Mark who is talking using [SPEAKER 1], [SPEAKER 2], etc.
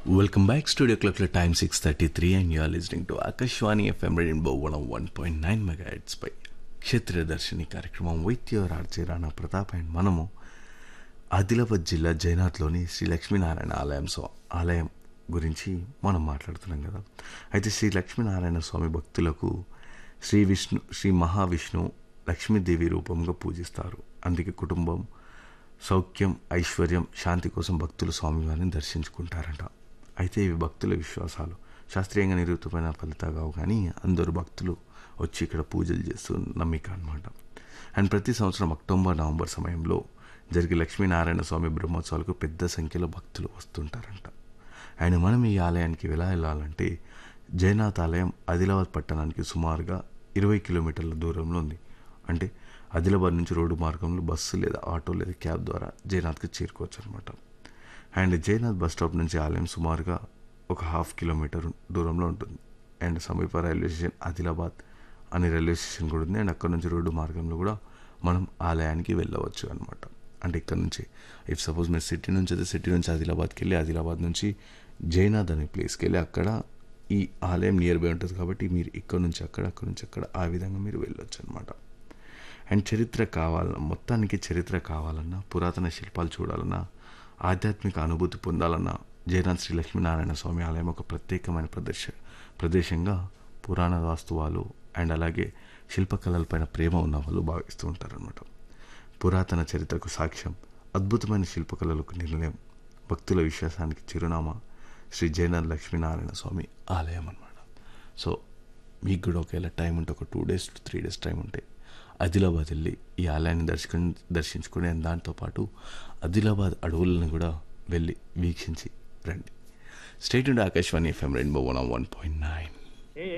[SPEAKER 1] Welcome back, Studio Clock time 6.33 and you are listening to Akashwani FM Rainbow 101.9 MHz పై క్షేత్ర దర్శిని కార్యక్రమం with your RJ Rana Pratap and మనము ఆదిలాబాద్ జిల్లా జైనాథ్లోని శ్రీ లక్ష్మీనారాయణ ఆలయం సో ఆలయం గురించి మనం మాట్లాడుతున్నాం కదా అయితే శ్రీ లక్ష్మీనారాయణ స్వామి భక్తులకు శ్రీ విష్ణు శ్రీ మహావిష్ణు లక్ష్మీదేవి రూపంగా పూజిస్తారు అందుకే కుటుంబం సౌఖ్యం ఐశ్వర్యం శాంతి కోసం భక్తులు స్వామివారిని దర్శించుకుంటారంట అయితే ఇవి భక్తుల విశ్వాసాలు శాస్త్రీయంగా నిరూపితమైన ఫలితాలు కావు కానీ అందరూ భక్తులు వచ్చి ఇక్కడ పూజలు చేస్తూ నమ్మిక అనమాట అండ్ ప్రతి సంవత్సరం అక్టోబర్ నవంబర్ సమయంలో జరిగే లక్ష్మీనారాయణ స్వామి బ్రహ్మోత్సవాలకు పెద్ద సంఖ్యలో భక్తులు వస్తుంటారంట అండ్ మనం ఈ ఆలయానికి ఎలా వెళ్ళాలంటే జైనాథ్ ఆలయం ఆదిలాబాద్ పట్టణానికి సుమారుగా ఇరవై కిలోమీటర్ల దూరంలో ఉంది అంటే ఆదిలాబాద్ నుంచి రోడ్డు మార్గంలో బస్సు లేదా ఆటో లేదా క్యాబ్ ద్వారా జైనాథ్కి చేరుకోవచ్చు అనమాట అండ్ జైనాథ్ బస్ స్టాప్ నుంచి ఆలయం సుమారుగా ఒక హాఫ్ కిలోమీటర్ దూరంలో ఉంటుంది అండ్ సమీప రైల్వే స్టేషన్ ఆదిలాబాద్ అనే రైల్వే స్టేషన్ కూడా ఉంది అండ్ అక్కడ నుంచి రోడ్డు మార్గంలో కూడా మనం ఆలయానికి వెళ్ళవచ్చు అనమాట అంటే ఇక్కడ నుంచి ఇఫ్ సపోజ్ మీరు సిటీ నుంచి అయితే సిటీ నుంచి ఆదిలాబాద్కి వెళ్ళి ఆదిలాబాద్ నుంచి జైనాథ్ అనే ప్లేస్కి వెళ్ళి అక్కడ ఈ ఆలయం నియర్ బై ఉంటుంది కాబట్టి మీరు ఇక్కడ నుంచి అక్కడ అక్కడ నుంచి అక్కడ ఆ విధంగా మీరు వెళ్ళొచ్చు అనమాట అండ్ చరిత్ర కావాలన్నా మొత్తానికి చరిత్ర కావాలన్నా పురాతన శిల్పాలు చూడాలన్నా ఆధ్యాత్మిక అనుభూతి పొందాలన్నా జయనాథ్ శ్రీ లక్ష్మీనారాయణ స్వామి ఆలయం ఒక ప్రత్యేకమైన ప్రదేశ ప్రదేశంగా పురాణ వాస్తువాలు అండ్ అలాగే శిల్పకళలపైన ప్రేమ ఉన్న వాళ్ళు భావిస్తూ ఉంటారనమాట పురాతన చరిత్రకు సాక్ష్యం అద్భుతమైన శిల్పకళలకు నిర్ణయం భక్తుల విశ్వాసానికి చిరునామా శ్రీ జయనాథ్ లక్ష్మీనారాయణ స్వామి ఆలయం అనమాట సో మీకు కూడా ఒకవేళ టైం ఉంటే ఒక two days three days time ఉంటే ఆదిలాబాద్ వెళ్ళి ఈ ఆలయాన్ని దర్శకుని దర్శించుకునే దాంతోపాటు ఆదిలాబాద్ అడవులను కూడా వెళ్ళి వీక్షించి రండి state Akashvani FM rainbow one one point nine